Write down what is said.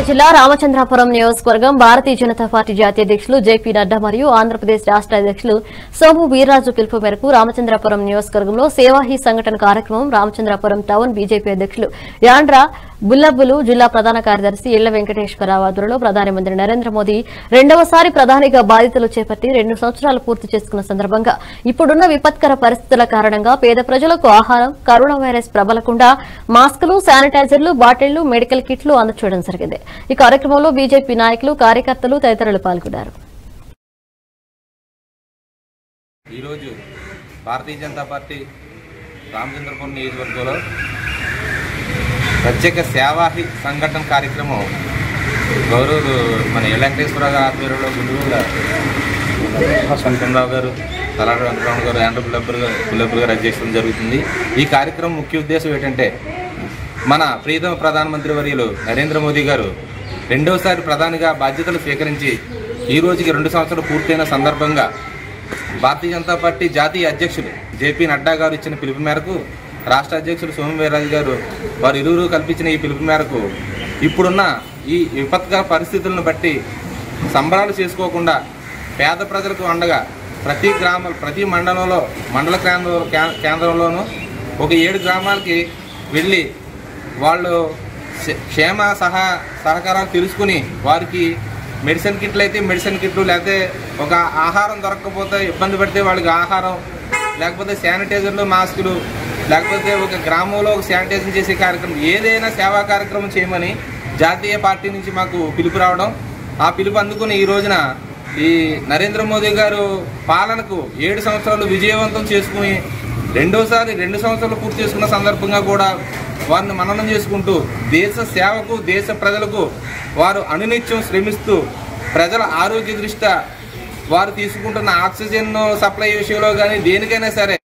జిల్లా రామచంద్రాపురం నియోజకవర్గం భారతీయ జనతా పార్టీ జాతీయ అధ్యక్షులు జేపీ నడ్డా మరియు ఆంధ్రప్రదేశ్ రాష్ట్ర అధ్యక్షులు సోము వీర్రాజు పిలుపు మేరకు రామచంద్రాపురం నియోజకవర్గంలో సేవాహి సంఘటన కార్యక్రమం రామచంద్రాపురం టౌన్ బీజేపీ అధ్యక్షులు యాండ్రా బుల్లబ్బులు జిల్లా ప్రధాన కార్యదర్శి ఇళ్ల వెంకటేశ్వరరావు ఆధ్వర్యంలో ప్రధానమంత్రి నరేంద్ర మోదీ రెండవసారి ప్రధానిగా బాధ్యతలు చేపట్టి రెండు సంవత్సరాలు పూర్తి చేసుకున్న సందర్భంగా ఇప్పుడున్న విపత్కర పరిస్థితుల కారణంగా పేద ప్రజలకు ఆహారం కరోనా వైరస్ ప్రబలకుండా మాస్కులు శానిటైజర్లు బాటిళ్లు మెడికల్ కిట్లు అందచేయడం జరిగింది ఈ కార్యక్రమంలో బీజేపీ నాయకులు కార్యకర్తలు తదితరులు పాల్గొన్నారు ఈరోజు భారతీయ జనతా పార్టీ రామచంద్రపురం నియోజకవర్గంలో ప్రత్యేక సేవాహి సంఘటన కార్యక్రమం గౌరవులు మన ఎల్ వెంకటేశ్వర గారి ఆధ్వర్యంలో గుండూరులో శంకరరావు గారు తలాడ వెంకటరామ గారు యాండ్ర పుల్లబ్బర్ గారు పుల్లబ్బర్ గారు అధ్యక్షం జరుగుతుంది ఈ కార్యక్రమం ముఖ్య ఉద్దేశం ఏంటంటే మన ప్రీతమ ప్రధానమంత్రి వర్యులు నరేంద్ర మోదీ గారు రెండోసారి ప్రధానిగా బాధ్యతలు స్వీకరించి ఈ రోజుకి రెండు సంవత్సరాలు పూర్తయిన సందర్భంగా భారతీయ జనతా పార్టీ జాతీయ అధ్యక్షులు జేపీ నడ్డా గారు ఇచ్చిన పిలుపు మేరకు రాష్ట్ర అధ్యక్షులు సోము వీర్రాజు గారు వారు ఇరువురు కల్పించిన ఈ పిలుపు మేరకు ఇప్పుడున్న ఈ విపత్కర పరిస్థితులను బట్టి సంబరాలు చేసుకోకుండా పేద ప్రజలకు అండగా ప్రతి గ్రామ ప్రతి మండలంలో మండల కేంద్ర కే- కేంద్రంలోనూ ఒక ఏడు గ్రామాలకి వెళ్ళి వాళ్ళు క్ష- క్షేమ సహా సహకారాలు తెలుసుకుని వారికి మెడిసిన్ కిట్లు అయితే మెడిసిన్ కిట్లు లేకపోతే ఒక ఆహారం దొరకకపోతే ఇబ్బంది పడితే వాళ్ళకి ఆహారం లేకపోతే శానిటైజర్లు మాస్కులు లేకపోతే ఒక గ్రామంలో ఒక శానిటైజర్ చేసే కార్యక్రమం ఏదైనా సేవా కార్యక్రమం చేయమని జాతీయ పార్టీ నుంచి మాకు పిలుపు రావడం ఆ పిలుపు అందుకుని ఈ రోజున ఈ నరేంద్ర మోదీ గారు పాలనకు ఏడు సంవత్సరాలు విజయవంతం చేసుకుని రెండోసారి రెండు సంవత్సరాలు పూర్తి చేసుకున్న సందర్భంగా కూడా వారిని మననం చేసుకుంటూ దేశ సేవకు దేశ ప్రజలకు వారు అనునిత్యం శ్రమిస్తూ ప్రజల ఆరోగ్య దృష్ట్యా వారు తీసుకుంటున్న ఆక్సిజన్ సప్లై విషయంలో కానీ దేనికైనా సరే